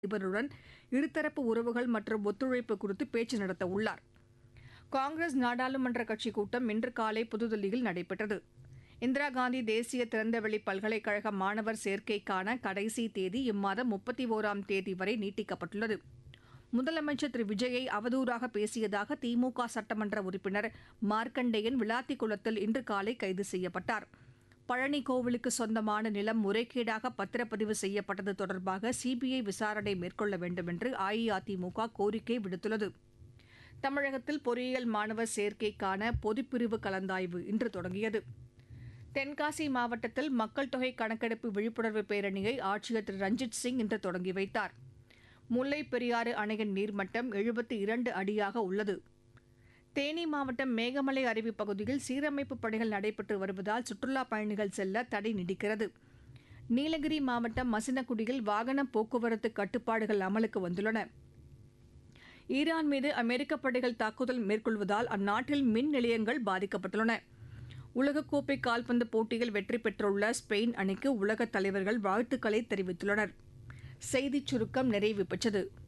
அதிபருடன் இருதரப்பு உறவுகள் மற்றும் ஒத்துழைப்பு குறித்து பேச்சு நடத்த உள்ளார் காங்கிரஸ் நாடாளுமன்ற கட்சிக் கூட்டம் இன்று காலை புதுதில்லியில் நடைபெற்றது இந்திரா காந்தி தேசிய திறந்தவெளி பல்கலைக்கழக மாணவர் சேர்க்கைக்கான கடைசி தேதி இம்மாதம் முப்பத்தி ஓராம் தேதி வரை நீட்டிக்கப்பட்டுள்ளது முதலமைச்சர் திரு விஜயை அவதூறாக பேசியதாக திமுக சட்டமன்ற உறுப்பினர் மார்க்கண்டேயன் விளாத்திக்குளத்தில் இன்று காலை கைது செய்யப்பட்டார் பழனி கோவிலுக்கு சொந்தமான நிலம் முறைகேடாக பத்திரப்பதிவு செய்யப்பட்டது தொடர்பாக சிபிஐ விசாரணை மேற்கொள்ள வேண்டும் என்று அஇஅதிமுக கோரிக்கை விடுத்துள்ளது தமிழகத்தில் பொறியியல் மாணவர் சேர்க்கைக்கான பொதுப்பிரிவு கலந்தாய்வு இன்று தொடங்கியது தென்காசி மாவட்டத்தில் மக்கள் தொகை கணக்கெடுப்பு விழிப்புணர்வு பேரணியை ஆட்சியர் திரு ரஞ்சித் சிங் இன்று தொடங்கி வைத்தார் முல்லைப் பெரியாறு அணையின் நீர்மட்டம் எழுபத்தி இரண்டு அடியாக உள்ளது தேனி மாவட்டம் மேகமலை அருவி பகுதியில் சீரமைப்பு பணிகள் நடைபெற்று வருவதால் சுற்றுலாப் பயணிகள் செல்ல தடை நீடிக்கிறது நீலகிரி மாவட்டம் மசினகுடியில் வாகன போக்குவரத்து கட்டுப்பாடுகள் அமலுக்கு வந்துள்ளன ஈரான் மீது அமெரிக்க படைகள் தாக்குதல் மேற்கொள்வதால் அந்நாட்டில் மின் நிலையங்கள் பாதிக்கப்பட்டுள்ளன உலகக்கோப்பை கால்பந்து போட்டியில் வெற்றி பெற்றுள்ள ஸ்பெயின் அணிக்கு உலகத் தலைவர்கள் வாழ்த்துக்களை தெரிவித்துள்ளனர் செய்திச் சுருக்கம் நிறைவு பெற்றது